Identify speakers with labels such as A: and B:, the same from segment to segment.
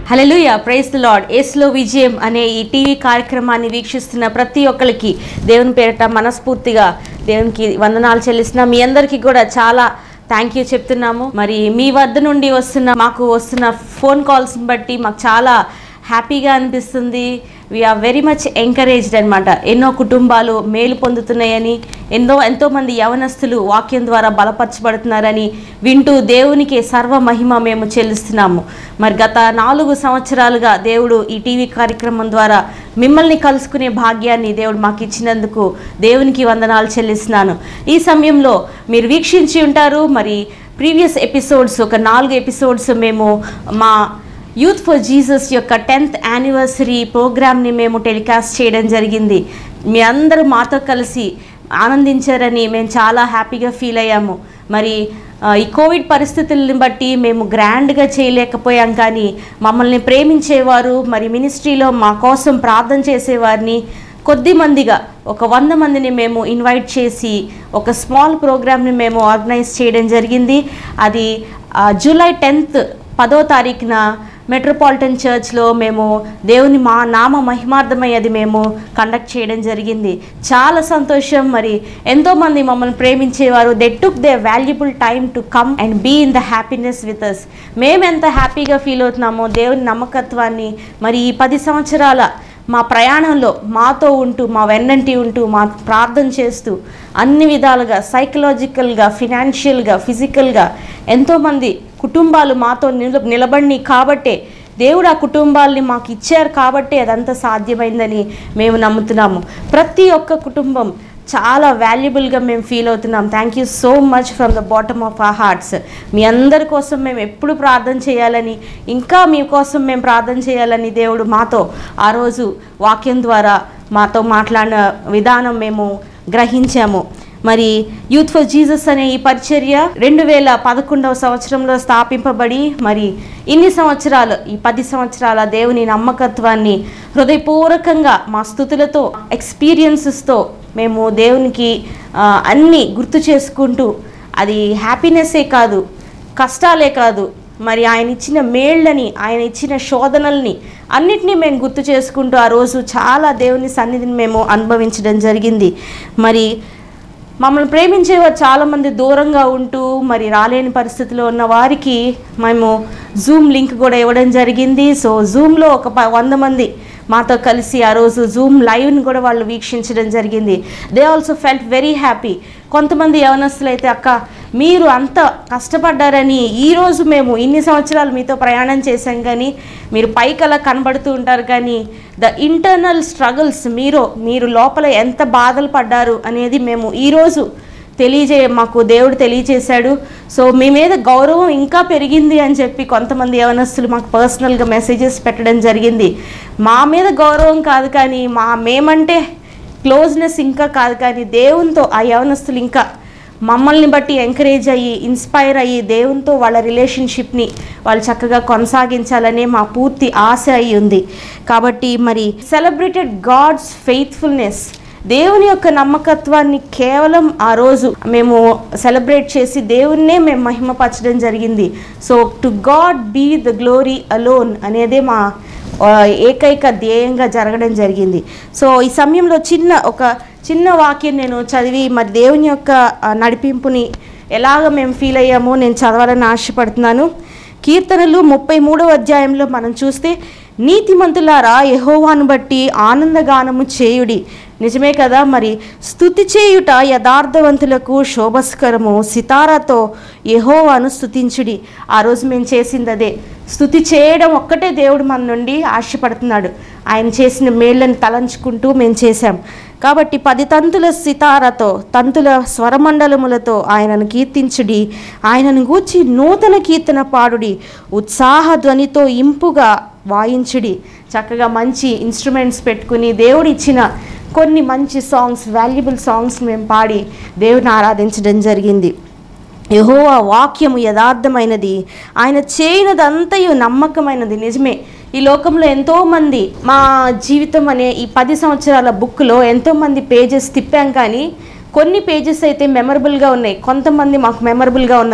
A: hallelujah praise the lord ఏస్లో విజయం అనే ఈ టీవీ కార్యక్రమాన్ని వీక్షిస్తున్న ప్రతి ఒక్కరికి దేవుని పేరిట మనస్ఫూర్తిగా దేవునికి వందనాలు చెల్లిస్తున్నాం మీ అందరికీ కూడా చాలా థ్యాంక్ యూ చెప్తున్నాము మరి మీ వద్ద నుండి వస్తున్న మాకు వస్తున్న ఫోన్ కాల్స్ని బట్టి మాకు చాలా హ్యాపీగా అనిపిస్తుంది వీఆర్ వెరీ మచ్ ఎంకరేజ్డ్ అనమాట ఎన్నో కుటుంబాలు మేలు పొందుతున్నాయని ఎన్నో ఎంతోమంది యవనస్తులు వాక్యం ద్వారా బలపరచబడుతున్నారని వింటూ దేవునికి సర్వ మహిమ మేము చెల్లిస్తున్నాము మరి గత నాలుగు సంవత్సరాలుగా దేవుడు ఈ టీవీ కార్యక్రమం ద్వారా మిమ్మల్ని కలుసుకునే భాగ్యాన్ని దేవుడు మాకు ఇచ్చినందుకు దేవునికి వందనాలు చెల్లిస్తున్నాను ఈ సమయంలో మీరు వీక్షించి ఉంటారు మరి ప్రీవియస్ ఎపిసోడ్స్ ఒక నాలుగు ఎపిసోడ్స్ మేము మా యూత్ ఫర్ జీసస్ యొక్క టెన్త్ యానివర్సరీ ప్రోగ్రామ్ని మేము టెలికాస్ట్ చేయడం జరిగింది మీ అందరూ మాతో కలిసి ఆనందించారని మేము చాలా హ్యాపీగా ఫీల్ అయ్యాము మరి ఆ, ఈ కోవిడ్ పరిస్థితులను బట్టి మేము గ్రాండ్గా చేయలేకపోయాం కానీ మమ్మల్ని ప్రేమించేవారు మరి మినిస్ట్రీలో మా కోసం ప్రార్థన చేసేవారిని కొద్ది మందిగా ఒక వంద మందిని మేము ఇన్వైట్ చేసి ఒక స్మాల్ ప్రోగ్రామ్ని మేము ఆర్గనైజ్ చేయడం జరిగింది అది ఆ, జూలై టెన్త్ పదో తారీఖున మెట్రోపాలిటన్ చర్చ్లో మేము దేవుని మా నామ మహిమార్థమై అది మేము కండక్ట్ చేయడం జరిగింది చాలా సంతోషం మరి ఎంతోమంది మమ్మల్ని ప్రేమించేవారు they took their valuable time to come and be in the happiness with us మేము ఎంత హ్యాపీగా ఫీల్ అవుతున్నామో దేవుని నమ్మకత్వాన్ని మరి ఈ పది సంవత్సరాల మా ప్రయాణంలో మాతో ఉంటూ మా వెన్నంటి ఉంటూ మా ప్రార్థన చేస్తూ అన్ని విధాలుగా సైకలాజికల్గా ఫినాన్షియల్గా ఫిజికల్గా ఎంతోమంది కుటుంబాలు మాతో నిల నిలబడి కాబట్టే దేవుడు ఆ కుటుంబాల్ని మాకు ఇచ్చారు కాబట్టే అదంతా సాధ్యమైందని మేము నమ్ముతున్నాము ప్రతి ఒక్క కుటుంబం చాలా వాల్యుబుల్గా మేము ఫీల్ అవుతున్నాం thank you so much from the bottom of our hearts మీ అందరి కోసం మేము ఎప్పుడు ప్రార్థన చేయాలని ఇంకా మీకోసం మేము ప్రార్థన చేయాలని దేవుడు మాతో ఆ రోజు వాక్యం ద్వారా మాతో మాట్లాడిన విధానం మేము గ్రహించాము మరి యూత్ ఫర్ జీసస్ అనే ఈ పరిచర్య రెండు వేల పదకొండవ సంవత్సరంలో స్థాపింపబడి మరి ఇన్ని సంవత్సరాలు ఈ పది సంవత్సరాల దేవుని నమ్మకత్వాన్ని హృదయపూర్వకంగా మా స్థుతులతో ఎక్స్పీరియన్సెస్తో మేము దేవునికి ఆ, అన్నీ గుర్తు చేసుకుంటూ అది హ్యాపీనెస్సే కాదు కష్టాలే కాదు మరి ఆయన ఇచ్చిన మేళ్ళని ఆయన ఇచ్చిన శోధనల్ని అన్నిటినీ మేము గుర్తు చేసుకుంటూ ఆ రోజు చాలా దేవుని సన్నిధిని మేము అనుభవించడం జరిగింది మరి మమ్మల్ని ప్రేమించేవారు చాలామంది దూరంగా ఉంటూ మరి రాలేని పరిస్థితిలో ఉన్న వారికి మేము జూమ్ లింక్ కూడా ఇవ్వడం జరిగింది సో జూమ్లో ఒక ప- వంద మంది మాతో కలిసి ఆ రోజు జూమ్ లైవ్ని కూడా వాళ్ళు వీక్షించడం జరిగింది they also felt very happy కొంతమంది యవనస్తులు అయితే అక్క మీరు అంత కష్టపడ్డారని ఈరోజు మేము ఇన్ని సంవత్సరాలు మీతో ప్రయాణం చేశాం కానీ మీరు పైకి అలా కనబడుతూ ఉంటారు కానీ ద ఇంటర్నల్ స్ట్రగుల్స్ మీరు మీరు లోపల ఎంత బాధలు పడ్డారు అనేది మేము ఈరోజు తెలియజే మాకు దేవుడు తెలియచేశాడు సో మీ మీద గౌరవం ఇంకా పెరిగింది అని చెప్పి కొంతమంది యవనస్తులు మాకు పర్సనల్గా మెసేజెస్ పెట్టడం జరిగింది మా మీద గౌరవం కాదు కానీ మా మేమంటే క్లోజ్నెస్ ఇంకా కాదు కానీ దేవునితో ఆ యవనస్తులు ఇంకా మమ్మల్ని బట్టి ఎంకరేజ్ అయ్యి ఇన్స్పైర్ అయ్యి దేవునితో వాళ్ళ రిలేషన్షిప్ని వాళ్ళు చక్కగా కొనసాగించాలనే మా పూర్తి ఆశ అయి ఉంది కాబట్టి మరి సెలబ్రేటెడ్ గాడ్స్ ఫెయిత్ఫుల్నెస్ దేవుని యొక్క నమ్మకత్వాన్ని కేవలం ఆ రోజు మేము సెలబ్రేట్ చేసి దేవున్నే మేము మహిమపరచడం జరిగింది so to God be the glory alone అనేదే మా ఆ, ఏకైక ధ్యేయంగా జరగడం జరిగింది సో ఈ సమయంలో చిన్న ఒక చిన్న వాక్యం నేను చదివి మరి దేవుని యొక్క ఆ, నడిపింపుని ఎలాగ మేము ఫీల్ అయ్యామో నేను చదవాలని ఆశపడుతున్నాను కీర్తనలు ముప్పై మూడవ అధ్యాయంలో మనం చూస్తే నీతిమంతులారా యెహోవాను బట్టి ఆనందగానము చేయుడి నిజమే కదా మరి స్తుతి చేయుట యథార్థవంతులకు శోభస్కరము సితారాతో యెహోవాను స్తుతించుడి ఆ రోజు మేము చేసింది అదే స్తుతి చేయడం ఒక్కటే దేవుడు మన నుండి ఆశపడుతున్నాడు ఆయన చేసిన మేళ్ళని తలంచుకుంటూ మేము చేశాం కాబట్టి పది తంతుల సితారతో తంతుల స్వరమండలములతో ఆయనను కీర్తించుడి ఆయనను గూర్చి నూతన కీర్తన పాడుడి ఉత్సాహ ధ్వనితో ఇంపుగా వాయించుడి చక్కగా మంచి ఇన్స్ట్రుమెంట్స్ పెట్టుకుని దేవుడు ఇచ్చిన కొన్ని మంచి సాంగ్స్ వాల్యుబుల్ సాంగ్స్ మేము పాడి దేవుని ఆరాధించడం జరిగింది యెహోవా వాక్యము యథార్థమైనది ఆయన చేయనదంతయు నమ్మకమైనది నిజమే ఈ లోకంలో ఎంతోమంది మా జీవితం అనే ఈ పది సంవత్సరాల బుక్లో ఎంతోమంది పేజెస్ తిప్పాం కానీ కొన్ని పేజెస్ అయితే మెమరబుల్గా ఉన్నాయి కొంతమంది మాకు మెమరబుల్గా ఉన్నారు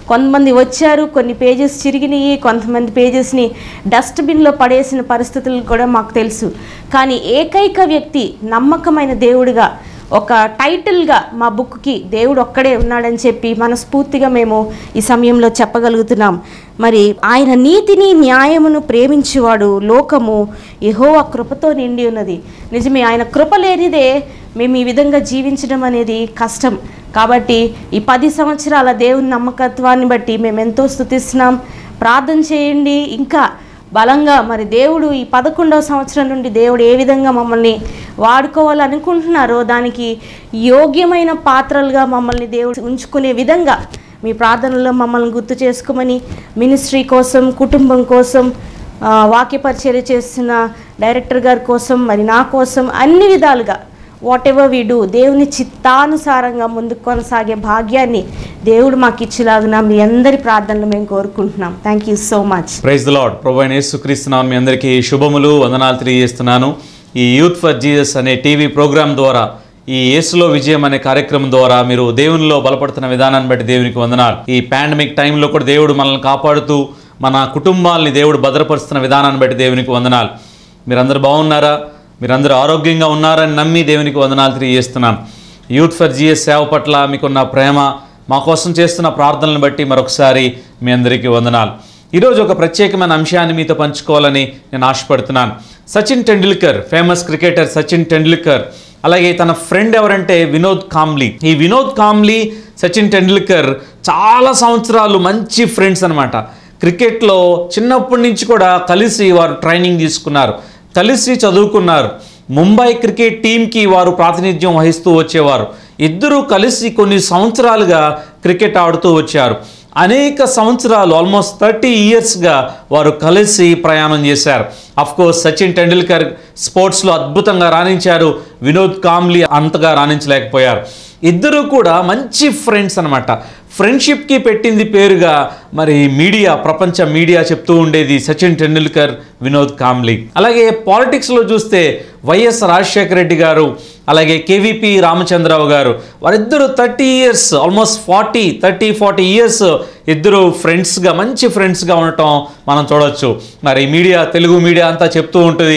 A: కొంతమంది వచ్చారు కొన్ని పేజెస్ చిరిగినాయి కొంతమంది పేజెస్ని డస్ట్బిన్లో పడేసిన పరిస్థితులు కూడా మాకు తెలుసు కానీ ఏకైక వ్యక్తి నమ్మకమైన దేవుడిగా ఒక టైటిల్గా మా బుక్కి దేవుడు ఒక్కడే ఉన్నాడని చెప్పి మనస్ఫూర్తిగా మేము ఈ సమయంలో చెప్పగలుగుతున్నాం మరి ఆయన నీతిని న్యాయమును ప్రేమించేవాడు లోకము యెహోవా కృపతో నిండి ఉన్నది నిజమే ఆయన కృప లేనిదే మేము ఈ విధంగా జీవించడం అనేది కష్టం కాబట్టి ఈ పది సంవత్సరాల దేవుని నమ్మకత్వాన్ని బట్టి మేము ఎంతో స్థుతిస్తున్నాం ప్రార్థన చేయండి ఇంకా బలంగా మరి దేవుడు ఈ పదకొండవ సంవత్సరం నుండి దేవుడు ఏ విధంగా మమ్మల్ని వాడుకోవాలనుకుంటున్నారో దానికి యోగ్యమైన పాత్రలుగా మమ్మల్ని దేవుడు ఉంచుకునే విధంగా మీ ప్రార్థనలో మమ్మల్ని గుర్తు చేసుకోమని మినిస్ట్రీ కోసం కుటుంబం కోసం ఆ, వాక్య పరిచర్య చేస్తున్న డైరెక్టర్ గారి కోసం మరి నా కోసం అన్ని విధాలుగా వాట్ ఎవర్ వీ డూ దేవుని చిత్తానుసారంగా ముందుకు కొనసాగే భాగ్యాన్ని దేవుడు మాకు ఇచ్చేలాగున మీ అందరి ప్రార్థనలు మేము కోరుకుంటున్నాం thank you so much
B: praise the lord ప్రభు అయిన యేసుక్రీస్తునామం మీ అందరికీ శుభములు వందనాలు తెలియజేస్తున్నాను ఈ యూత్ ఫర్ జీసస్ అనే టీవీ ప్రోగ్రాం ద్వారా ఈ యేసులో విజయం అనే కార్యక్రమం ద్వారా మీరు దేవునిలో బలపడుతున్న విధానాన్ని బట్టి దేవునికి వందనాలు ఈ పాండమిక్ టైంలో కూడా దేవుడు మనల్ని కాపాడుతూ మన కుటుంబాలని దేవుడు భద్రపరుస్తున్న విధానాన్ని బట్టి దేవునికి వందనాలు మీరందరూ బాగున్నారా మీరందరూ ఆరోగ్యంగా ఉన్నారని నమ్మి దేవునికి వందనాలు తెలియజేస్తున్నాను యూత్ ఫర్ జిఎస్ సేవ పట్ల మీకున్న ప్రేమ మా కోసం చేస్తున్న ప్రార్థనలను బట్టి మరొకసారి మీ అందరికీ వందనాలు ఈరోజు ఒక ప్రత్యేకమైన అంశాన్ని మీతో పంచుకోవాలని నేను ఆశపడుతున్నాను సచిన్ టెండూల్కర్ ఫేమస్ క్రికెటర్ సచిన్ టెండూల్కర్ అలాగే తన ఫ్రెండ్ ఎవరంటే వినోద్ కాంబ్లీ ఈ వినోద్ కాంబ్లీ సచిన్ టెండూల్కర్ చాలా సంవత్సరాలు మంచి ఫ్రెండ్స్ అనమాట క్రికెట్లో చిన్నప్పటి నుంచి కూడా కలిసి వారు ట్రైనింగ్ తీసుకున్నారు కలిసి చదువుకున్నారు ముంబై క్రికెట్ టీంకి వారు ప్రాతినిధ్యం వహిస్తూ వచ్చేవారు ఇద్దరూ కలిసి కొన్ని సంవత్సరాలుగా క్రికెట్ ఆడుతూ వచ్చారు అనేక సంవత్సరాలు ఆల్మోస్ట్ థర్టీ ఇయర్స్గా వారు కలిసి ప్రయాణం చేశారు అఫ్ కోర్స్ సచిన్ టెండూల్కర్ స్పోర్ట్స్లో అద్భుతంగా రాణించారు వినోద్ కాంబ్లీ అంతగా రాణించలేకపోయారు ఇద్దరు కూడా మంచి ఫ్రెండ్స్ అనమాట ఫ్రెండ్షిప్కి పెట్టింది పేరుగా మరి మీడియా ప్రపంచ మీడియా చెప్తూ ఉండేది సచిన్ టెండూల్కర్ వినోద్ కాంబ్లీ అలాగే పాలిటిక్స్లో చూస్తే వైఎస్ రాజశేఖర రెడ్డి గారు అలాగే కేవీపీ రామచంద్రరావు గారు వారిద్దరు thirty years almost forty thirty forty years ఇద్దరు ఫ్రెండ్స్గా మంచి ఫ్రెండ్స్గా ఉండటం మనం చూడొచ్చు మరి మీడియా తెలుగు మీడియా అంతా చెప్తూ ఉంటుంది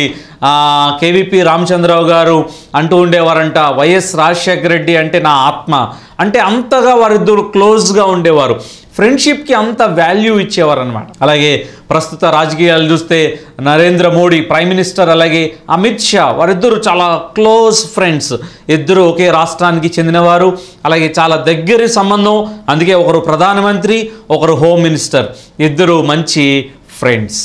B: కేవీపీ రామచంద్రరావు గారు అంటూ ఉండేవారంట వైఎస్ రాజశేఖర రెడ్డి అంటే నా ఆత్మ అంటే అంతగా వారిద్దరు క్లోజ్గా ఉండేవారు ఫ్రెండ్షిప్కి అంత వాల్యూ ఇచ్చేవారు అనమాట అలాగే ప్రస్తుత రాజకీయాలు చూస్తే నరేంద్ర మోడీ ప్రైమ్ మినిస్టర్ అలాగే అమిత్ షా వారిద్దరు చాలా క్లోజ్ ఫ్రెండ్స్ ఇద్దరు ఒకే రాష్ట్రానికి చెందినవారు అలాగే చాలా దగ్గరి సంబంధం అందుకే ఒకరు ప్రధానమంత్రి ఒకరు హోమ్ మినిస్టర్ ఇద్దరు మంచి ఫ్రెండ్స్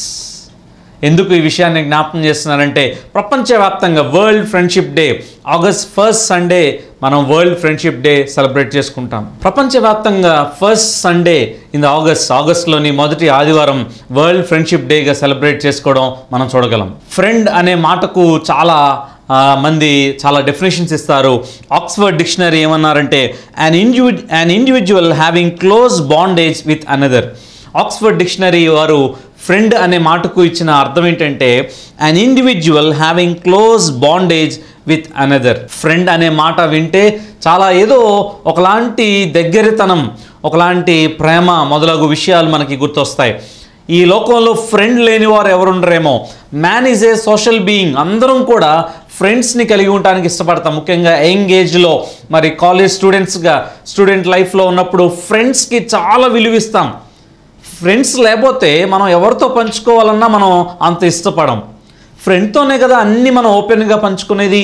B: ఎందుకు ఈ విషయాన్ని జ్ఞాపకం చేస్తున్నారంటే ప్రపంచవ్యాప్తంగా world friendship day August first Sunday మనం వరల్డ్ ఫ్రెండ్షిప్ డే సెలబ్రేట్ చేసుకుంటాం ప్రపంచవ్యాప్తంగా first Sunday in the August ఆగస్ట్లోని మొదటి ఆదివారం వరల్డ్ ఫ్రెండ్షిప్ డేగా సెలబ్రేట్ చేసుకోవడం మనం చూడగలం ఫ్రెండ్ అనే మాటకు చాలా ఆ, మంది చాలా డెఫినేషన్స్ ఇస్తారు ఆక్స్ఫర్డ్ డిక్షనరీ ఏమన్నారంటే an individ an individual having close bondage with another Oxford dictionary వారు ఫ్రెండ్ అనే మాటకు ఇచ్చిన అర్థం ఏంటంటే an individual having close bondage with another friend అనే మాట వింటే చాలా ఏదో ఒకలాంటి దగ్గరితనం ఒకలాంటి ప్రేమ మొదలగు విషయాలు మనకి గుర్తొస్తాయి ఈ లోకంలో ఫ్రెండ్ లేని వారు ఎవరుండరేమో man is a social being అందరం కూడా ఫ్రెండ్స్ని కలిగి ఉండడానికి ఇష్టపడతాం ముఖ్యంగా యంగ్ ఏజ్లో మరి కాలేజ్ స్టూడెంట్స్గా స్టూడెంట్ లైఫ్లో ఉన్నప్పుడు ఫ్రెండ్స్కి చాలా విలువిస్తాం ఫ్రెండ్స్ లేకపోతే మనం ఎవరితో పంచుకోవాలన్నా మనం అంత ఇష్టపడం ఫ్రెండ్తోనే కదా అన్నీ మనం ఓపెన్గా పంచుకునేది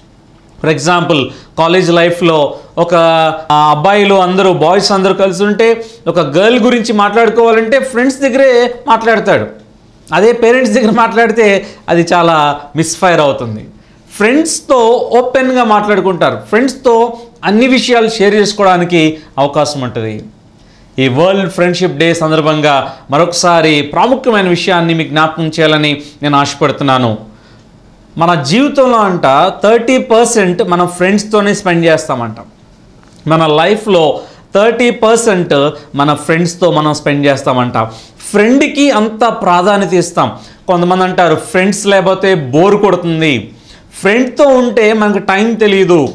B: ఫర్ ఎగ్జాంపుల్ కాలేజ్ లైఫ్లో ఒక ఆ, అబ్బాయిలు అందరూ బాయ్స్ అందరూ కలిసి ఉంటే ఒక గర్ల్ గురించి మాట్లాడుకోవాలంటే ఫ్రెండ్స్ దగ్గరే మాట్లాడతాడు అదే పేరెంట్స్ దగ్గర మాట్లాడితే అది చాలా మిస్ఫైర్ అవుతుంది ఫ్రెండ్స్తో ఓపెన్గా మాట్లాడుకుంటారు ఫ్రెండ్స్తో అన్ని విషయాలు షేర్ చేసుకోవడానికి అవకాశం ఉంటుంది ఈ వరల్డ్ ఫ్రెండ్షిప్ డే సందర్భంగా మరొకసారి ప్రాముఖ్యమైన విషయాన్ని మీకు జ్ఞాపకం చేయాలని నేను ఆశపడుతున్నాను మన జీవితంలో అంట థర్టీ పర్సెంట్ మనం ఫ్రెండ్స్తోనే స్పెండ్ చేస్తామంట మన లైఫ్లో థర్టీ పర్సెంట్ మన ఫ్రెండ్స్తో మనం స్పెండ్ చేస్తామంట ఫ్రెండ్కి అంత ప్రాధాన్యత ఇస్తాం కొంతమంది అంటారు ఫ్రెండ్స్ లేకపోతే బోర్ కొడుతుంది ఫ్రెండ్తో ఉంటే మనకు టైం తెలియదు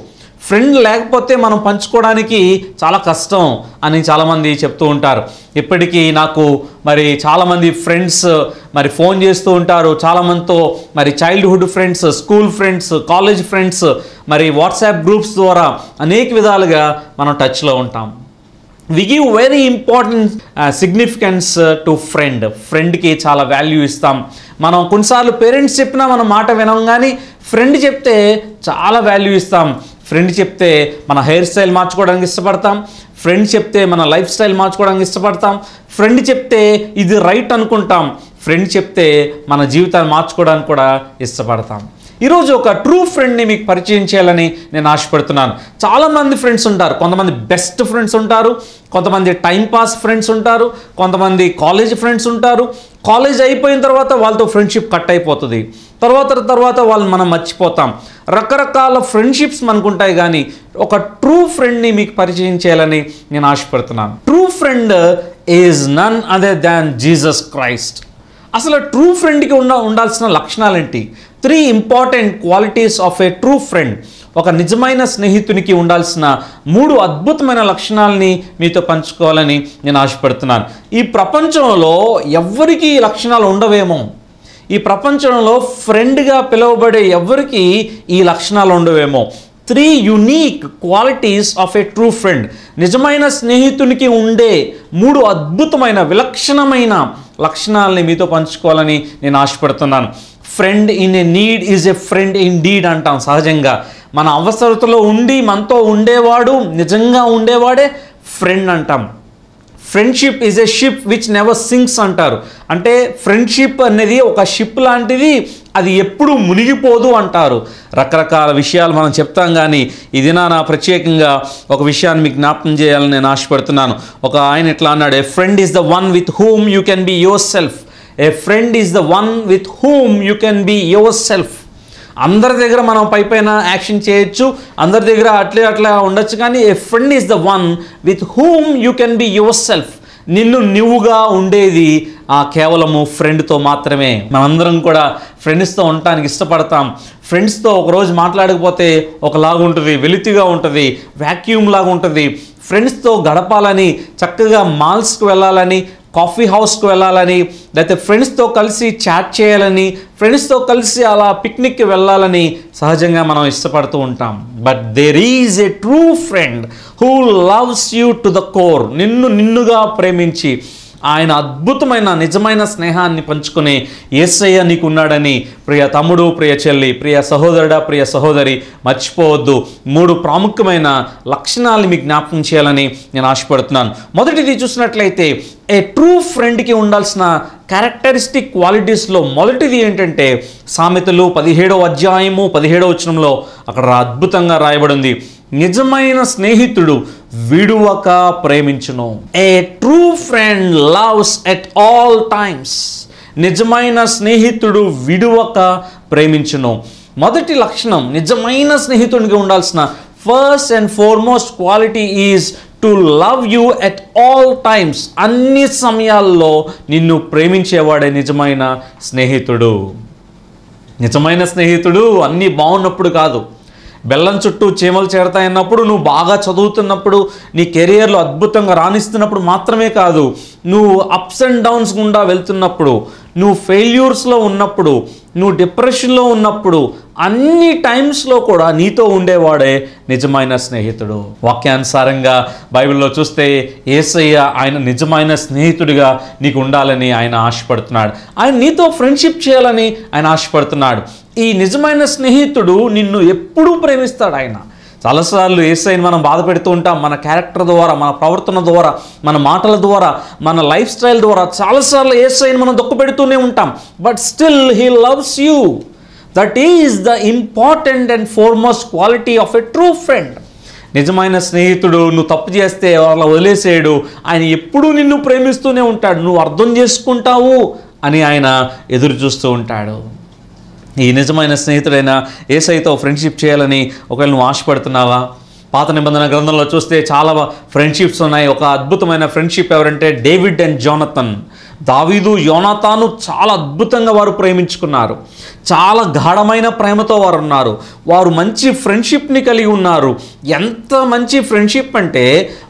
B: ఫ్రెండ్ లేకపోతే మనం పంచుకోవడానికి చాలా కష్టం అని చాలామంది చెప్తూ ఉంటారు ఇప్పటికీ నాకు మరి చాలామంది ఫ్రెండ్స్ మరి ఫోన్ చేస్తూ ఉంటారు చాలామందితో మరి childhood friends school friends college friends మరి వాట్సాప్ గ్రూప్స్ ద్వారా అనేక విధాలుగా మనం టచ్లో ఉంటాం we give very important significance to friend ఫ్రెండ్కి చాలా వాల్యూ ఇస్తాం మనం కొన్నిసార్లు పేరెంట్స్ చెప్పినా మనం మాట వినం కానీ ఫ్రెండ్ చెప్తే చాలా వాల్యూ ఇస్తాం ఫ్రెండ్ చెప్తే మన హెయిర్ స్టైల్ మార్చుకోవడానికి ఇష్టపడతాం ఫ్రెండ్ చెప్తే మన లైఫ్ స్టైల్ మార్చుకోవడానికి ఇష్టపడతాం ఫ్రెండ్ చెప్తే ఇది రైట్ అనుకుంటాం ఫ్రెండ్ చెప్తే మన జీవితాన్ని మార్చుకోవడానికి కూడా ఇష్టపడతాం ఈరోజు ఒక ట్రూ ఫ్రెండ్ని మీకు పరిచయం చేయాలని నేను ఆశపడుతున్నాను చాలామంది ఫ్రెండ్స్ ఉంటారు కొంతమంది బెస్ట్ ఫ్రెండ్స్ ఉంటారు కొంతమంది టైం పాస్ ఫ్రెండ్స్ ఉంటారు కొంతమంది కాలేజ్ ఫ్రెండ్స్ ఉంటారు కాలేజ్ అయిపోయిన తర్వాత వాళ్ళతో ఫ్రెండ్షిప్ కట్ అయిపోతుంది తర్వాత తర్వాత వాళ్ళు మనం మర్చిపోతాం రకరకాల ఫ్రెండ్షిప్స్ మనకు ఉంటాయి కానీ ఒక ట్రూ ఫ్రెండ్ని మీకు పరిచయం చేయాలని నేను ఆశపడుతున్నాను true friend is none other than Jesus Christ అసలు ట్రూ ఫ్రెండ్కి ఉండ ఉండాల్సిన లక్షణాలు ఏంటి three important qualities of a true friend ఒక నిజమైన స్నేహితునికి ఉండాల్సిన మూడు అద్భుతమైన లక్షణాలని మీతో పంచుకోవాలని నేను ఆశపడుతున్నాను ఈ ప్రపంచంలో ఎవ్వరికీ ఈ లక్షణాలు ఉండవేమో ఈ ప్రపంచంలో ఫ్రెండ్గా పిలువబడే ఎవరికి ఈ లక్షణాలు ఉండవేమో three unique qualities of a true friend నిజమైన స్నేహితునికి ఉండే మూడు అద్భుతమైన విలక్షణమైన లక్షణాలని మీతో పంచుకోవాలని నేను ఆశపడుతున్నాను friend in a need is a friend in deed అంటాం సహజంగా మన అవసరతలో ఉండి మనతో ఉండేవాడు నిజంగా ఉండేవాడే ఫ్రెండ్ అంటాం friendship is a ship which never sinks అంటారు అంటే ఫ్రెండ్షిప్ అనేది ఒక షిప్ లాంటిది అది ఎప్పుడు మునిగిపోదు అంటారు రకరకాల విషయాలు మనం చెప్తాం కానీ ఇది నా ప్రత్యేకంగా ఒక విషయాన్ని మీకు జ్ఞాపకం చేయాలని నేను ఆశపడుతున్నాను ఒక ఆయన ఇట్లా అన్నాడు a friend is the one with whom you can be yourself a friend is the one with whom you can be yourself అందరి దగ్గర మనం పై పైన యాక్షన్ చేయొచ్చు అందరి దగ్గర అట్లే అట్లా ఉండొచ్చు కానీ a friend is the one with whom you can be yourself నిన్ను నువ్వుగా ఉండేది ఆ కేవలము ఫ్రెండ్తో మాత్రమే మనందరం కూడా ఫ్రెండ్స్తో ఉండటానికి ఇష్టపడతాం ఫ్రెండ్స్తో ఒకరోజు మాట్లాడకపోతే ఒకలాగా ఉంటుంది వెలితిగా ఉంటుంది వ్యాక్యూమ్ లాగా ఉంటుంది ఫ్రెండ్స్తో గడపాలని చక్కగా మాల్స్కి వెళ్ళాలని కాఫీ హౌస్కి వెళ్ళాలని లేకపోతే ఫ్రెండ్స్తో కలిసి చాట్ చేయాలని ఫ్రెండ్స్తో కలిసి అలా పిక్నిక్కి వెళ్ళాలని సహజంగా మనం ఇష్టపడుతూ ఉంటాం but there is a true friend who loves you to the core నిన్ను నిన్నుగా ప్రేమించి ఆయన అద్భుతమైన నిజమైన స్నేహాన్ని పంచుకునే ఏసయ్య నీకున్నాడని ప్రియ తమ్ముడు ప్రియ చెల్లి ప్రియ సహోదరుడా ప్రియ సహోదరి మర్చిపోవద్దు మూడు ప్రాముఖ్యమైన లక్షణాలను మీకు జ్ఞాపకం చేయాలని నేను ఆశపడుతున్నాను మొదటిది చూసినట్లయితే ఏ ట్రూ ఫ్రెండ్కి ఉండాల్సిన క్యారెక్టరిస్టిక్ క్వాలిటీస్లో మొదటిది ఏంటంటే సామెతలు పదిహేడవ అధ్యాయము పదిహేడవ వచనంలో అక్కడ అద్భుతంగా రాయబడింది నిజమైన స్నేహితుడు విడువక ప్రేమించును a true friend loves at all times నిజమైన స్నేహితుడు విడువక ప్రేమించును మొదటి లక్షణం నిజమైన స్నేహితుడికి ఉండాల్సిన first and foremost quality is to love you at all times అన్ని సమయాల్లో నిన్ను ప్రేమించేవాడే నిజమైన స్నేహితుడు నిజమైన స్నేహితుడు అన్నీ బాగున్నప్పుడు కాదు బెల్లం చుట్టూ చీమలు చేరతాయన్నప్పుడు నువ్వు బాగా చదువుతున్నప్పుడు నీ కెరియర్లో అద్భుతంగా రాణిస్తున్నప్పుడు మాత్రమే కాదు నువ్వు అప్స్ అండ్ డౌన్స్ గుండా వెళ్తున్నప్పుడు నువ్వు ఫెయిల్యూర్స్లో ఉన్నప్పుడు నువ్వు డిప్రెషన్లో ఉన్నప్పుడు అన్ని టైమ్స్లో కూడా నీతో ఉండేవాడే నిజమైన స్నేహితుడు వాక్యానుసారంగా బైబిల్లో చూస్తే ఏసయ్య ఆయన నిజమైన స్నేహితుడిగా నీకు ఉండాలని ఆయన ఆశపడుతున్నాడు ఆయన నీతో ఫ్రెండ్షిప్ చేయాలని ఆయన ఆశపడుతున్నాడు ఈ నిజమైన స్నేహితుడు నిన్ను ఎప్పుడూ ప్రేమిస్తాడు ఆయన చాలాసార్లు ఏసైని మనం బాధ పెడుతూ ఉంటాం మన క్యారెక్టర్ ద్వారా మన ప్రవర్తన ద్వారా మన మాటల ద్వారా మన లైఫ్ స్టైల్ ద్వారా చాలాసార్లు ఏసైని మనం దుఃఖ పెడుతూనే ఉంటాం but still he loves you that is the important and foremost quality of a true friend నిజమైన స్నేహితుడు నువ్వు తప్పు చేస్తే అలా వదిలేసేయడు ఆయన ఎప్పుడూ నిన్ను ప్రేమిస్తూనే ఉంటాడు నువ్వు అర్థం చేసుకుంటావు అని ఆయన ఎదురు చూస్తూ ఉంటాడు ఈ నిజమైన స్నేహితుడైన ఏసైతో ఫ్రెండ్షిప్ చేయాలని ఒకవేళ నువ్వు ఆశపడుతున్నావా పాత నిబంధన గ్రంథంలో చూస్తే చాలా ఫ్రెండ్షిప్స్ ఉన్నాయి ఒక అద్భుతమైన ఫ్రెండ్షిప్ ఎవరంటే డేవిడ్ అండ్ జోనతన్ దావీదు యోనాతాను చాలా అద్భుతంగా వారు ప్రేమించుకున్నారు చాలా గాఢమైన ప్రేమతో వారు ఉన్నారు వారు మంచి ఫ్రెండ్షిప్ని కలిగి ఉన్నారు ఎంత మంచి ఫ్రెండ్షిప్ అంటే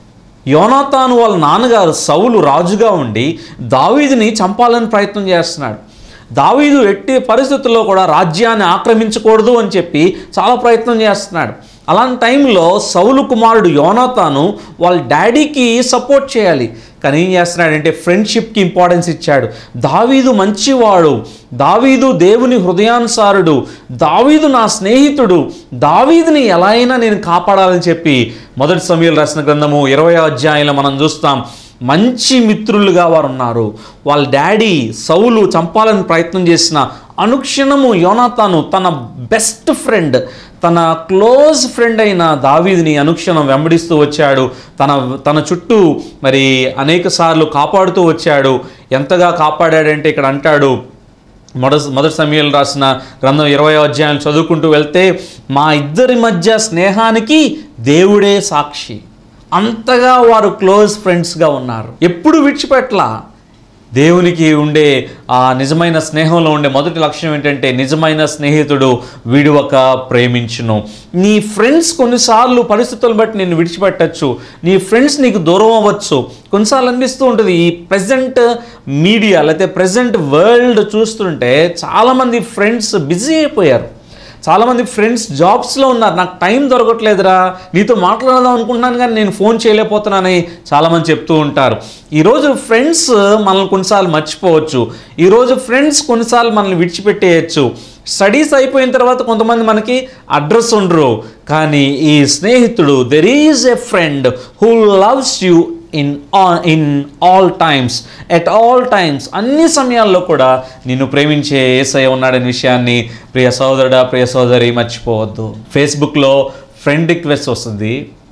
B: యోనాతాను వాళ్ళ నాన్నగారు సౌలు రాజుగా ఉండి దావీదుని చంపాలని ప్రయత్నం చేస్తున్నాడు దావీదు ఎట్టి పరిస్థితుల్లో కూడా రాజ్యాన్ని ఆక్రమించకూడదు అని చెప్పి చాలా ప్రయత్నం చేస్తున్నాడు అలాంటి టైంలో సౌలు కుమారుడు యోనాతాను వాళ్ళ డాడీకి సపోర్ట్ చేయాలి కానీ ఏం చేస్తున్నాడంటే ఫ్రెండ్షిప్కి ఇంపార్టెన్స్ ఇచ్చాడు దావీదు మంచివాడు దావీదు దేవుని హృదయానుసారుడు దావీదు నా స్నేహితుడు దావీదుని ఎలా అయినా నేను కాపాడాలని చెప్పి మొదటి సమయంలో రాసిన గ్రంథము ఇరవై అధ్యాయంలో మనం చూస్తాం మంచి మిత్రులుగా వారు ఉన్నారు వాళ్ళ డాడీ సౌలు చంపాలని ప్రయత్నం చేసిన అనుక్షణము యోనాతాను తన బెస్ట్ ఫ్రెండ్ తన క్లోజ్ ఫ్రెండ్ అయిన దావీదిని అనుక్షణం వెంబడిస్తూ వచ్చాడు తన తన చుట్టూ మరి అనేక సార్లు కాపాడుతూ వచ్చాడు ఎంతగా కాపాడాడంటే ఇక్కడ అంటాడు మొదటి మొదటి సమయంలో రాసిన గ్రంథం ఇరవై అధ్యాయం చదువుకుంటూ వెళ్తే మా ఇద్దరి మధ్య స్నేహానికి దేవుడే సాక్షి అంతగా వారు క్లోజ్ ఫ్రెండ్స్గా ఉన్నారు ఎప్పుడు విడిచిపెట్టలా దేవునికి ఉండే ఆ నిజమైన స్నేహంలో ఉండే మొదటి లక్ష్యం ఏంటంటే నిజమైన స్నేహితుడు విడువక ప్రేమించును నీ ఫ్రెండ్స్ కొన్నిసార్లు పరిస్థితులను బట్టి నేను విడిచిపెట్టచ్చు నీ ఫ్రెండ్స్ నీకు దూరం అవ్వచ్చు కొన్నిసార్లు అనిపిస్తూ ఉంటుంది ఈ ప్రజెంట్ మీడియా లేకపోతే ప్రజెంట్ వరల్డ్ చూస్తుంటే చాలామంది ఫ్రెండ్స్ బిజీ అయిపోయారు చాలామంది ఫ్రెండ్స్ జాబ్స్లో ఉన్నారు నాకు టైం దొరకట్లేదురా నీతో మాట్లాడదాం అనుకుంటున్నాను కానీ నేను ఫోన్ చేయలేకపోతున్నానని చాలామంది చెప్తూ ఉంటారు ఈరోజు ఫ్రెండ్స్ మనల్ని కొన్నిసార్లు మర్చిపోవచ్చు ఈరోజు ఫ్రెండ్స్ కొన్నిసార్లు మనల్ని విడిచిపెట్టేయచ్చు స్టడీస్ అయిపోయిన తర్వాత కొంతమంది మనకి అడ్రస్ ఉండరు కానీ ఈ స్నేహితుడు there is a friend who loves you in in all times at all times అన్ని సమయాల్లో కూడా నిన్ను ప్రేమించే ఏసయ్య ఉన్నాడనే విషయాన్ని ప్రియ సోదరుడా ప్రియ సోదరి మర్చిపోవద్దు ఫేస్బుక్లో ఫ్రెండ్ రిక్వెస్ట్ వస్తుంది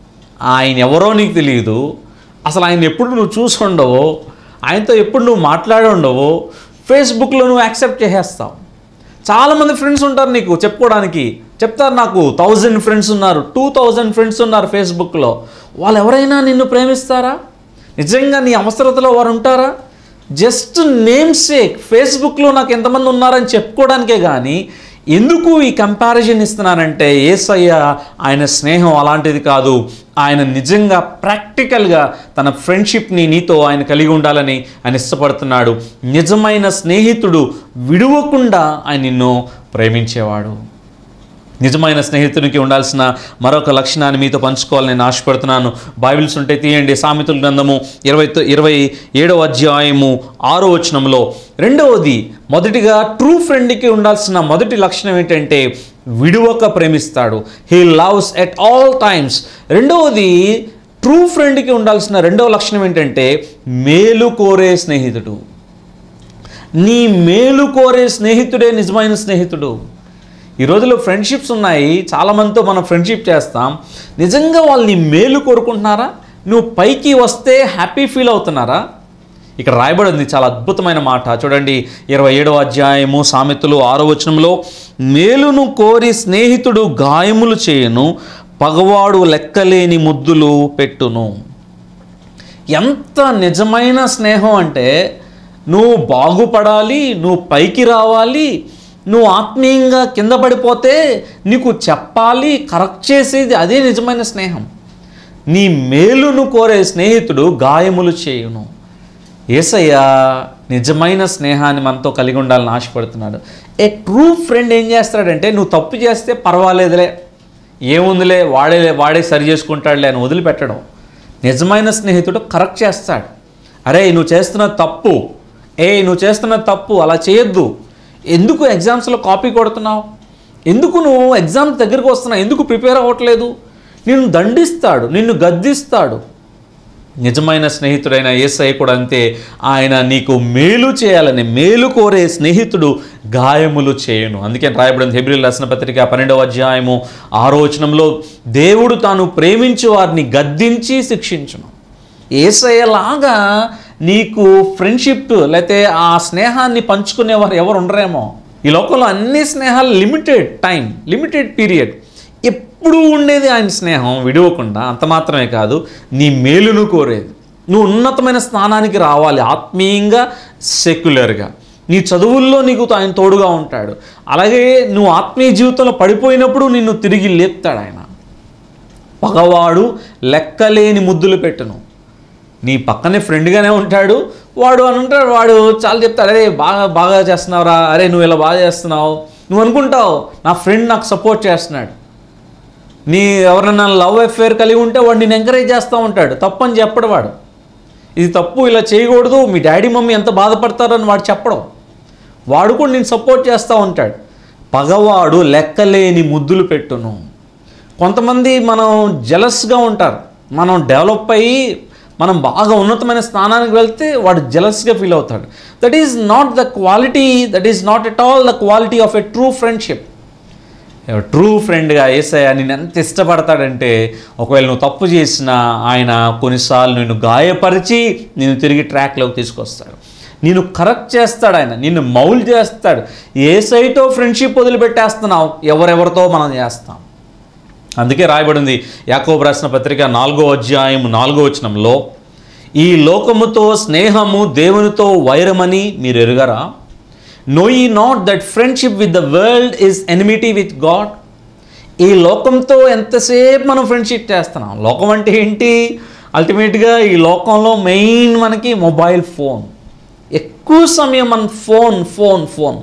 B: ఆయన ఎవరో నీకు తెలియదు అసలు ఆయన ఎప్పుడు నువ్వు చూసి ఉండవో ఆయనతో ఎప్పుడు నువ్వు మాట్లాడి ఉండవో ఫేస్బుక్లో నువ్వు యాక్సెప్ట్ చేసేస్తావు చాలామంది ఫ్రెండ్స్ ఉంటారు నీకు చెప్పుకోవడానికి చెప్తారు నాకు థౌజండ్ ఫ్రెండ్స్ ఉన్నారు టూ థౌజండ్ ఫ్రెండ్స్ ఉన్నారు ఫేస్బుక్లో వాళ్ళు ఎవరైనా నిన్ను ప్రేమిస్తారా నిజంగా నీ అవసరతలో వారు ఉంటారా జస్ట్ నేమ్ సేక్ ఫేస్బుక్లో నాకు ఎంతమంది ఉన్నారని చెప్పుకోవడానికే కానీ ఎందుకు ఈ కంపారిజన్ ఇస్తున్నానంటే ఏసయ్య ఆయన స్నేహం అలాంటిది కాదు ఆయన నిజంగా ప్రాక్టికల్గా తన ఫ్రెండ్షిప్ని నీతో ఆయన కలిగి ఉండాలని ఆయన ఇష్టపడుతున్నాడు నిజమైన స్నేహితుడు విడువకుండా ఆయన నిన్ను ప్రేమించేవాడు నిజమైన స్నేహితునికి ఉండాల్సిన మరొక లక్షణాన్ని మీతో పంచుకోవాలని నేను ఆశపడుతున్నాను బైబిల్స్ ఉంటే తీయండి సామెతల గ్రంథము ఇరవై తొ- ఇరవై ఏడవ అధ్యాయము ఆరో వచనంలో రెండవది మొదటిగా ట్రూ ఫ్రెండ్కి ఉండాల్సిన మొదటి లక్షణం ఏంటంటే విడువక ప్రేమిస్తాడు he loves at all times రెండవది ట్రూ ఫ్రెండ్కి ఉండాల్సిన రెండవ లక్షణం ఏంటంటే మేలు కోరే స్నేహితుడు నీ మేలు కోరే స్నేహితుడే నిజమైన స్నేహితుడు ఈ రోజుల్లో ఫ్రెండ్షిప్స్ ఉన్నాయి చాలామందితో మనం ఫ్రెండ్షిప్ చేస్తాం నిజంగా వాళ్ళు నీ మేలు కోరుకుంటున్నారా నువ్వు పైకి వస్తే హ్యాపీ ఫీల్ అవుతున్నారా ఇక్కడ రాయబడి ఉంది చాలా అద్భుతమైన మాట చూడండి ఇరవై ఏడవ అధ్యాయము సామెతలు ఆరో వచనంలో మేలును కోరి స్నేహితుడు గాయములు చేయను పగవాడు లెక్కలేని ముద్దులు పెట్టును ఎంత నిజమైన స్నేహం అంటే నువ్వు బాగుపడాలి నువ్వు పైకి రావాలి నువ్వు ఆత్మీయంగా కింద పడిపోతే నీకు చెప్పాలి కరెక్ట్ చేసేది అదే నిజమైన స్నేహం నీ మేలును కోరే స్నేహితుడు గాయములు చేయును ఏసయ్య నిజమైన స్నేహాన్ని మనతో కలిగి ఉండాలని ఆశపడుతున్నాడు ఏ ట్రూ ఫ్రెండ్ ఏం చేస్తాడంటే నువ్వు తప్పు చేస్తే పర్వాలేదులే ఏముందిలే వాడే వాడే సరి చేసుకుంటాడులే అని వదిలిపెట్టడం నిజమైన స్నేహితుడు కరెక్ట్ చేస్తాడు అరే నువ్వు చేస్తున్న తప్పు ఏ నువ్వు చేస్తున్న తప్పు అలా చేయొద్దు ఎందుకు ఎగ్జామ్స్లో కాపీ కొడుతున్నావు ఎందుకు నువ్వు ఎగ్జామ్ దగ్గరికి వస్తున్నావు ఎందుకు ప్రిపేర్ అవ్వట్లేదు నిన్ను దండిస్తాడు నిన్ను గద్దిస్తాడు నిజమైన స్నేహితుడైన ఏసయ్య కూడా అంతే ఆయన నీకు మేలు చేయాలని మేలు కోరే స్నేహితుడు గాయములు చేయను అందుకే రాయబడింది హెబ్రిల్ రాసిన పత్రిక పన్నెండవ అధ్యాయము ఆరో వచనంలో దేవుడు తాను ప్రేమించి వారిని గద్దించి శిక్షించును ఏసయ్యలాగా నీకు ఫ్రెండ్షిప్ లేకపోతే ఆ స్నేహాన్ని పంచుకునేవారు ఎవరు ఉండరేమో ఈ లోకంలో అన్ని స్నేహాలు లిమిటెడ్ టైం లిమిటెడ్ పీరియడ్ ఎప్పుడు ఎప్పుడూ ఉండేది ఆయన స్నేహం విడవకుండా అంత మాత్రమే కాదు నీ మేలును కోరేది నువ్వు ఉన్నతమైన స్థానానికి రావాలి ఆత్మీయంగా సెక్యులర్గా నీ చదువుల్లో నీకు ఆయన తోడుగా ఉంటాడు అలాగే నువ్వు ఆత్మీయ జీవితంలో పడిపోయినప్పుడు నిన్ను తిరిగి లేపుతాడు ఆయన పగవాడు లెక్కలేని ముద్దులు పెట్టును నీ పక్కనే ఫ్రెండ్గానే ఉంటాడు వాడు అని ఉంటాడు వాడు చాలా చెప్తాడు అరే బాగా బాగా చేస్తున్నావురా అరే నువ్వు ఇలా బాగా చేస్తున్నావు నువ్వు అనుకుంటావు నా ఫ్రెండ్ నాకు సపోర్ట్ చేస్తున్నాడు నీ ఎవరైనా లవ్ అఫేర్ కలిగి ఉంటే వాడు నేను ఎంకరేజ్ చేస్తూ ఉంటాడు తప్పని చెప్పడు వాడు ఇది తప్పు ఇలా చేయకూడదు మీ డాడీ మమ్మీ ఎంత బాధపడతారని వాడు చెప్పడం వాడు కూడా నేను సపోర్ట్ చేస్తూ ఉంటాడు పగవాడు లెక్కలేని ముద్దులు పెట్టును కొంతమంది మనం జలస్గా ఉంటారు మనం డెవలప్ అయ్యి మనం బాగా ఉన్నతమైన స్థానానికి వెళ్తే వాడు జలస్గా ఫీల్ అవుతాడు that is not the quality that is not at all the quality of a true friendship true ఫ్రెండ్గా ఏసయ్య నేను ఎంత ఇష్టపడతాడంటే ఒకవేళ నువ్వు తప్పు చేసినా ఆయన కొన్నిసార్లు నిన్ను గాయపరిచి నేను తిరిగి ట్రాక్లోకి తీసుకొస్తాడు నేను కరెక్ట్ చేస్తాడు ఆయన నిన్ను మౌల్ చేస్తాడు ఏ సైటో ఫ్రెండ్షిప్ వదిలిపెట్టేస్తున్నావు ఎవరెవరితో మనం చేస్తాం అందుకే రాయబడింది యాకోబు రాసిన పత్రిక నాలుగో అధ్యాయం నాలుగో వచనంలో ఈ లోకముతో స్నేహము దేవునితో వైరమని మీరు ఎరుగరా know ye not that friendship with the world is enmity with God ఈ లోకంతో ఎంతసేపు మనం ఫ్రెండ్షిప్ చేస్తున్నాం లోకం అంటే ఏంటి అల్టిమేట్గా ఈ లోకంలో మెయిన్ మనకి మొబైల్ ఫోన్ ఎక్కువ సమయం మన ఫోన్ ఫోన్ ఫోన్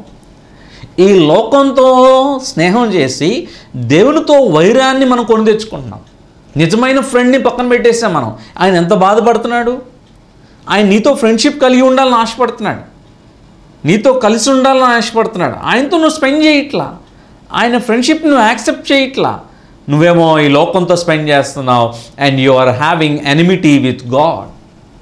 B: ఈ లోకంతో స్నేహం చేసి దేవునితో వైరాన్ని మనం కొని తెచ్చుకుంటున్నాం నిజమైన ఫ్రెండ్ని పక్కన పెట్టేసాం మనం ఆయన ఎంత బాధపడుతున్నాడు ఆయన నీతో ఫ్రెండ్షిప్ కలిగి ఉండాలని ఆశపడుతున్నాడు నీతో కలిసి ఉండాలని ఆశపడుతున్నాడు ఆయనతో నువ్వు స్పెండ్ చేయట్లా ఆయన ఫ్రెండ్షిప్ నువ్వు యాక్సెప్ట్ చేయట్లా నువ్వేమో ఈ లోకంతో స్పెండ్ చేస్తున్నావు and you are having enmity with God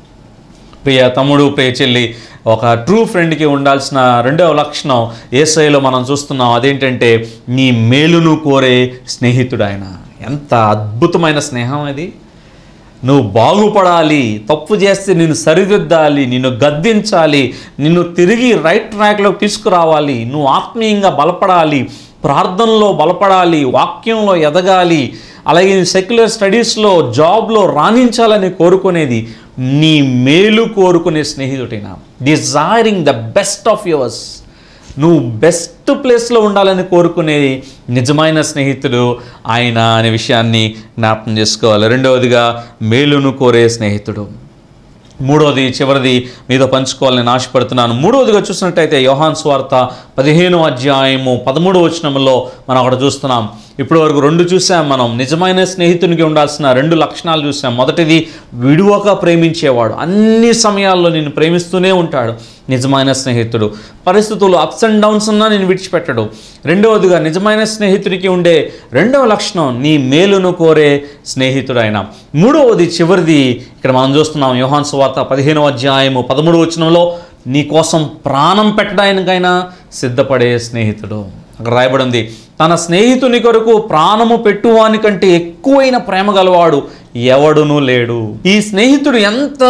B: ప్రియ తమ్ముడు ప్రియ చెల్లి ఒక ట్రూ ఫ్రెండ్కి ఉండాల్సిన రెండవ లక్షణం ఏసైలో మనం చూస్తున్నాం అదేంటంటే నీ మేలును కోరే స్నేహితుడు ఆయన ఎంత అద్భుతమైన స్నేహం అది నువ్వు బాగుపడాలి తప్పు చేస్తే నిన్ను సరిదిద్దాలి నిన్ను గద్దించాలి నిన్ను తిరిగి రైట్ ట్రాక్లోకి తీసుకురావాలి నువ్వు ఆత్మీయంగా బలపడాలి ప్రార్థనలో బలపడాలి వాక్యంలో ఎదగాలి అలాగే సెక్యులర్ స్టడీస్లో జాబ్లో రాణించాలని కోరుకునేది నీ మేలు కోరుకునే స్నేహితుడైనా desiring the best of yours నువ్వు బెస్ట్ ప్లేస్లో ఉండాలని కోరుకునేది నిజమైన స్నేహితుడు ఆయన అనే విషయాన్ని జ్ఞాపకం చేసుకోవాలి రెండవదిగా మేలును కోరే స్నేహితుడు మూడవది చివరిది మీతో పంచుకోవాలని ఆశపడుతున్నాను మూడవదిగా చూసినట్టయితే యోహాన్ స్వార్త పదిహేను అధ్యాయము పదమూడు వచనంలో మనం అక్కడ చూస్తున్నాం ఇప్పటి వరకు రెండు చూసాం మనం నిజమైన స్నేహితునికి ఉండాల్సిన రెండు లక్షణాలు చూసాం మొదటిది విడువక ప్రేమించేవాడు అన్ని సమయాల్లో నేను ప్రేమిస్తూనే ఉంటాడు నిజమైన స్నేహితుడు పరిస్థితులు అప్స్ అండ్ డౌన్స్ ఉన్నా నేను విడిచిపెట్టడు రెండవదిగా నిజమైన స్నేహితుడికి ఉండే రెండవ లక్షణం నీ మేలును కోరే స్నేహితుడు ఆయన మూడవది చివరిది ఇక్కడ మనం చూస్తున్నాం యోహాన్ సువార్త పదిహేనవ అధ్యాయము పదమూడు వచనంలో నీ కోసం ప్రాణం పెట్టడానికైనా సిద్ధపడే స్నేహితుడు అక్కడ రాయబడి ఉంది తన స్నేహితుని కొరకు ప్రాణము పెట్టువాని కంటే ఎక్కువైన ప్రేమ గలవాడు ఎవడునూ లేడు ఈ స్నేహితుడు ఎంత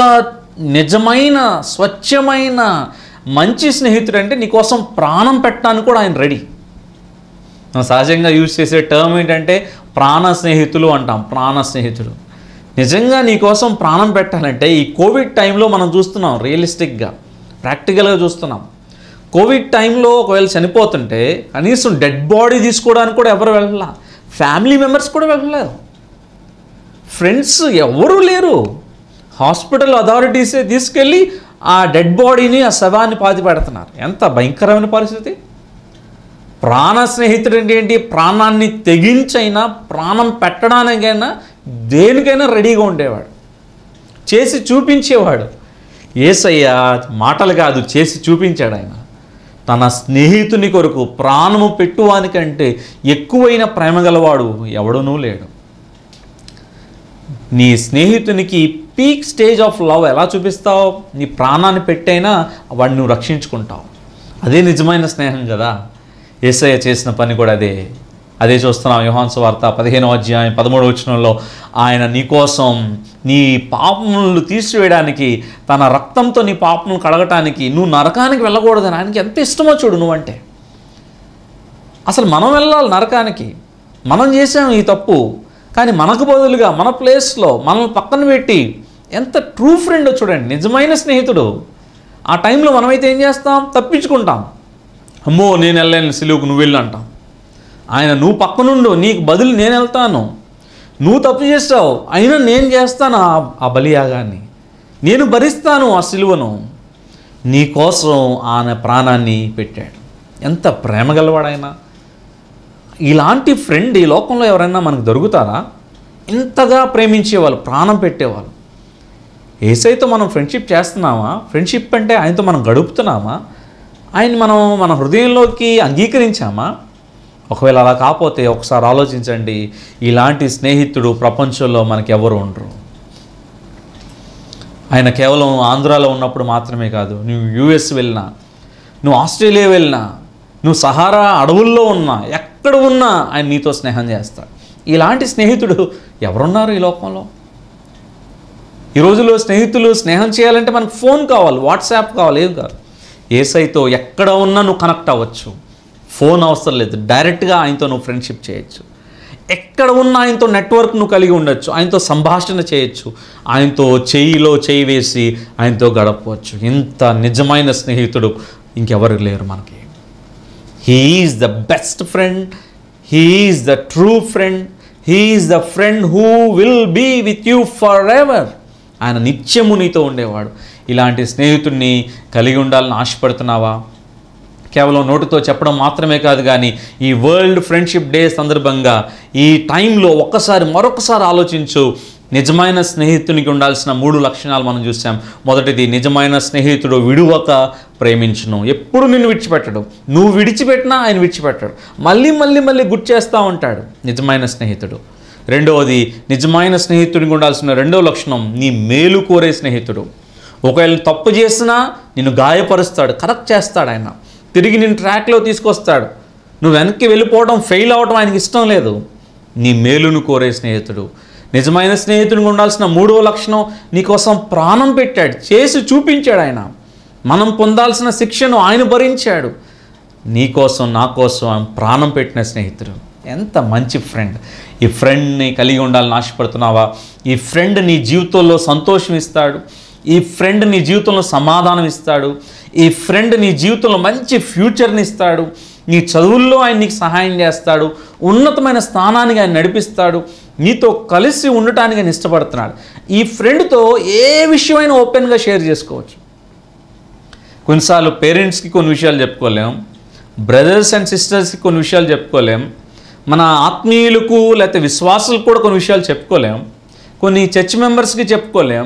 B: నిజమైన స్వచ్ఛమైన మంచి స్నేహితుడు అంటే నీకోసం ప్రాణం పెట్టడానికి కూడా ఆయన రెడీ మనం సహజంగా యూజ్ చేసే టర్మ్ ఏంటంటే ప్రాణ స్నేహితులు అంటాం ప్రాణ స్నేహితుడు నిజంగా నీకోసం ప్రాణం పెట్టాలంటే ఈ కోవిడ్ టైంలో మనం చూస్తున్నాం రియలిస్టిక్గా ప్రాక్టికల్గా చూస్తున్నాం కోవిడ్ టైంలో ఒకవేళ చనిపోతుంటే కనీసం డెడ్ బాడీ తీసుకోవడానికి కూడా ఎవరు వెళ్ళాల ఫ్యామిలీ మెంబర్స్ కూడా వెళ్ళలేరు ఫ్రెండ్స్ ఎవరూ లేరు హాస్పిటల్ అథారిటీసే తీసుకెళ్ళి ఆ డెడ్ బాడీని ఆ శవాన్ని పాతి పెడుతున్నారు ఎంత భయంకరమైన పరిస్థితి ప్రాణ స్నేహితుడు అంటే ఏంటి ప్రాణాన్ని తెగించైనా ప్రాణం పెట్టడానికైనా దేనికైనా రెడీగా ఉండేవాడు చేసి చూపించేవాడు ఏసయ్య మాటలు కాదు చేసి చూపించాడు ఆయన తన స్నేహితుని కొరకు ప్రాణము పెట్టువానికంటే ఎక్కువైన ప్రేమ గలవాడు ఎవడనూ లేడు నీ స్నేహితునికి పీక్ స్టేజ్ ఆఫ్ లవ్ ఎలా చూపిస్తావు నీ ప్రాణాన్ని పెట్టైనా వాడిని నువ్వు రక్షించుకుంటావు అదే నిజమైన స్నేహం కదా ఏసయ్య చేసిన పని కూడా అదే అదే చూస్తున్నాం యోహాన్స్ వార్త పదిహేనవ అధ్యాయం పదమూడవ వచనంలో ఆయన నీకోసం నీ పాపములు తీసివేయడానికి తన రక్తంతో నీ పాపములు కడగటానికి నువ్వు నరకానికి వెళ్ళకూడదని ఆయనకి ఎంత ఇష్టమో చూడు నువ్వంటే అసలు మనం వెళ్ళాలి నరకానికి మనం చేసాం ఈ తప్పు కానీ మనకు బదులుగా మన ప్లేస్లో మనల్ని పక్కన పెట్టి ఎంత ట్రూ ఫ్రెండ్ చూడండి నిజమైన స్నేహితుడు ఆ టైంలో మనమైతే ఏం చేస్తాం తప్పించుకుంటాం అమ్మో నేను వెళ్ళాను సిలువుకు నువ్వు వెళ్ళు అంటాం ఆయన నువ్వు పక్కనుండు నీకు బదులు నేను వెళ్తాను నువ్వు తప్పు చేస్తావు అయినా నేను చేస్తాను ఆ- ఆ బలియాగాన్ని నేను భరిస్తాను ఆ సిలువను నీ కోసం ఆయన ప్రాణాన్ని పెట్టాడు ఎంత ప్రేమ గలవాడైనా ఇలాంటి ఫ్రెండ్ ఈ లోకంలో ఎవరైనా మనకు దొరుకుతారా ఇంతగా ప్రేమించేవాళ్ళు ప్రాణం పెట్టేవాళ్ళు ఏసైతో మనం ఫ్రెండ్షిప్ చేస్తున్నామా ఫ్రెండ్షిప్ అంటే ఆయనతో మనం గడుపుతున్నామా ఆయన మనం మన హృదయంలోకి అంగీకరించామా ఒకవేళ అలా కాకపోతే ఒకసారి ఆలోచించండి ఇలాంటి స్నేహితుడు ప్రపంచంలో మనకి ఎవరు ఉండరు ఆయన కేవలం ఆంధ్రాలో ఉన్నప్పుడు మాత్రమే కాదు నువ్వు యూఎస్ వెళ్ళినా నువ్వు ఆస్ట్రేలియా వెళ్ళినా నువ్వు సహారా అడవుల్లో ఉన్నా ఎక్కడ ఉన్నా ఆయన నీతో స్నేహం చేస్తాడు ఇలాంటి స్నేహితుడు ఎవరున్నారు ఈ లోకంలో ఈ రోజుల్లో స్నేహితులు స్నేహం చేయాలంటే మనకు ఫోన్ కావాలి వాట్సాప్ కావాలి ఏం కాదు ఏసైతో ఎక్కడ ఉన్నా నువ్వు కనెక్ట్ అవ్వచ్చు ఫోన్ అవసరం లేదు డైరెక్ట్గా ఆయనతో నువ్వు ఫ్రెండ్షిప్ చేయొచ్చు ఎక్కడ ఉన్నా ఆయనతో నెట్వర్క్ నువ్వు కలిగి ఉండొచ్చు ఆయనతో సంభాషణ చేయొచ్చు ఆయనతో చెయ్యిలో చేయి వేసి ఆయనతో గడపవచ్చు ఇంత నిజమైన స్నేహితుడు ఇంకెవరు లేరు మనకి he is the best friend he is the true friend he is the friend who will be with you forever ఆయన నిత్యము నీతో ఉండేవాడు ఇలాంటి స్నేహితుడిని కలిగి ఉండాలని ఆశపడుతున్నావా కేవలం నోటితో చెప్పడం మాత్రమే కాదు కానీ ఈ వరల్డ్ ఫ్రెండ్షిప్ డే సందర్భంగా ఈ టైంలో ఒక్కసారి మరొకసారి ఆలోచించు నిజమైన స్నేహితునికి ఉండాల్సిన మూడు లక్షణాలు మనం చూసాం మొదటిది నిజమైన స్నేహితుడు విడువక ప్రేమించును ఎప్పుడు నిన్ను విడిచిపెట్టడు నువ్వు విడిచిపెట్టినా ఆయన విడిచిపెట్టాడు మళ్ళీ మళ్ళీ మళ్ళీ గుర్తు చేస్తూ ఉంటాడు నిజమైన స్నేహితుడు రెండవది నిజమైన స్నేహితుడికి ఉండాల్సిన రెండవ లక్షణం నీ మేలు కోరే స్నేహితుడు ఒకవేళ తప్పు చేసినా నిన్ను గాయపరుస్తాడు కరెక్ట్ చేస్తాడు ఆయన తిరిగి నిన్ను ట్రాక్లో తీసుకొస్తాడు నువ్వు వెనక్కి వెళ్ళిపోవడం ఫెయిల్ అవ్వడం ఆయనకి ఇష్టం లేదు నీ మేలును కోరే స్నేహితుడు నిజమైన స్నేహితుడికి ఉండాల్సిన మూడవ లక్షణం నీకోసం ప్రాణం పెట్టాడు చేసి చూపించాడు ఆయన మనం పొందాల్సిన శిక్షను ఆయన భరించాడు నీ కోసం నా కోసం ఆయన ప్రాణం పెట్టిన స్నేహితుడు ఎంత మంచి ఫ్రెండ్ ఈ ఫ్రెండ్ని కలిగి ఉండాలని ఆశపడుతున్నావా ఈ ఫ్రెండ్ నీ జీవితంలో సంతోషం ఇస్తాడు ఈ ఫ్రెండ్ నీ జీవితంలో సమాధానం ఇస్తాడు ఈ ఫ్రెండ్ నీ జీవితంలో మంచి ఫ్యూచర్ని ఇస్తాడు నీ చదువుల్లో ఆయన నీకు సహాయం చేస్తాడు ఉన్నతమైన స్థానానికి ఆయన నడిపిస్తాడు నీతో కలిసి ఉండటానికి ఆయన ఇష్టపడుతున్నాడు ఈ ఫ్రెండ్తో ఏ విషయమైనా ఓపెన్గా షేర్ చేసుకోవచ్చు కొన్నిసార్లు పేరెంట్స్కి కొన్ని విషయాలు చెప్పుకోలేం బ్రదర్స్ అండ్ సిస్టర్స్కి కొన్ని విషయాలు చెప్పుకోలేం మన ఆత్మీయులకు లేకపోతే విశ్వాసులకు కూడా కొన్ని విషయాలు చెప్పుకోలేం కొన్ని చర్చ్ మెంబర్స్కి చెప్పుకోలేం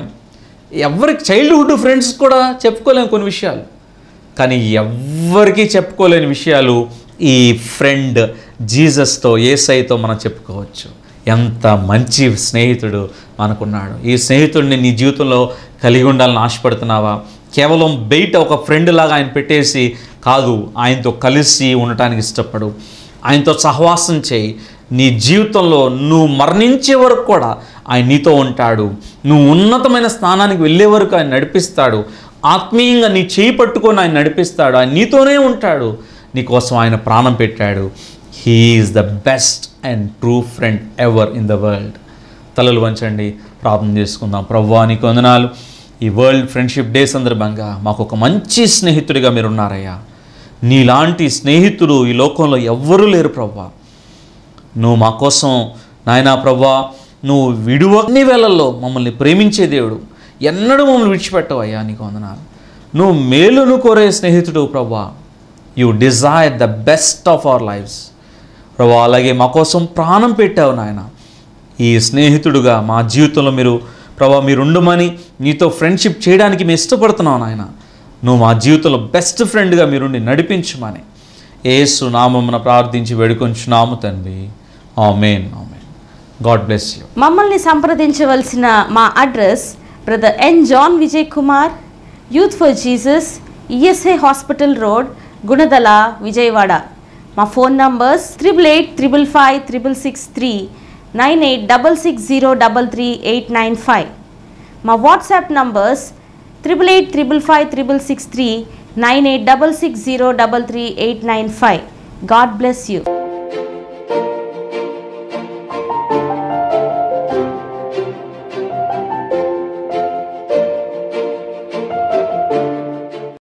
B: ఎవరికి చైల్డ్హుడ్ ఫ్రెండ్స్ కూడా చెప్పుకోలేం కొన్ని విషయాలు కానీ ఎవ్వరికీ చెప్పుకోలేని విషయాలు ఈ ఫ్రెండ్ జీసస్తో ఏసైతో మనం చెప్పుకోవచ్చు ఎంత మంచి స్నేహితుడు మనకున్నాడు ఈ స్నేహితుడిని నీ జీవితంలో కలిగి ఉండాలని ఆశపడుతున్నావా కేవలం బయట ఒక ఫ్రెండ్ లాగా ఆయన పెట్టేసి కాదు ఆయనతో కలిసి ఉండటానికి ఇష్టపడు ఆయనతో సహవాసం చేయి నీ జీవితంలో నువ్వు మరణించే వరకు కూడా ఆయన నీతో ఉంటాడు నువ్వు ఉన్నతమైన స్థానానికి వెళ్ళే వరకు ఆయన నడిపిస్తాడు ఆత్మీయంగా నీ చేయి పట్టుకొని ఆయన నడిపిస్తాడు ఆయన నీతోనే ఉంటాడు నీకోసం ఆయన ప్రాణం పెట్టాడు he is the best and true friend ever in the world తలలు వంచండి ప్రార్థన చేసుకుందాం ప్రవ్వా నీకు వందనాలు ఈ వరల్డ్ ఫ్రెండ్షిప్ డే సందర్భంగా మాకు ఒక మంచి స్నేహితుడిగా మీరు ఉన్నారయ్యా నీలాంటి స్నేహితుడు ఈ లోకంలో ఎవ్వరూ లేరు ప్రవ్వా నువ్వు మా కోసం నాయనా ప్రవ్వా నువ్వు విడువని వేళల్లో మమ్మల్ని ప్రేమించే దేవుడు ఎన్నడూ మమ్మల్ని విడిచిపెట్టవయ్యా నీకు వందనాలు నువ్వు మేలును కోరే స్నేహితుడు ప్రవ్వా you desire the best of our lives ప్రభా అలాగే మా కోసం ప్రాణం పెట్టావు నాయన ఈ స్నేహితుడుగా మా జీవితంలో మీరు ప్రభా మీరు ఉండమని నీతో ఫ్రెండ్షిప్ చేయడానికి మేము ఇష్టపడుతున్నావు నాయన నువ్వు మా జీవితంలో బెస్ట్ ఫ్రెండ్గా మీరుండి నడిపించమని ఏసు నామమున ప్రార్థించి వేడుకొంచున్నాము తండ్రి amen amen God bless you
A: మమ్మల్ని సంప్రదించవలసిన మా address brother N John Vijay Kumar youth for Jesus ESI hospital road Gunadala Vijayawada మా phone numbers triple eight triple five triple six three nine eight double six zero double three eight nine five మా WhatsApp numbers triple eight triple five triple six three nine eight double six zero double three eight nine five God bless you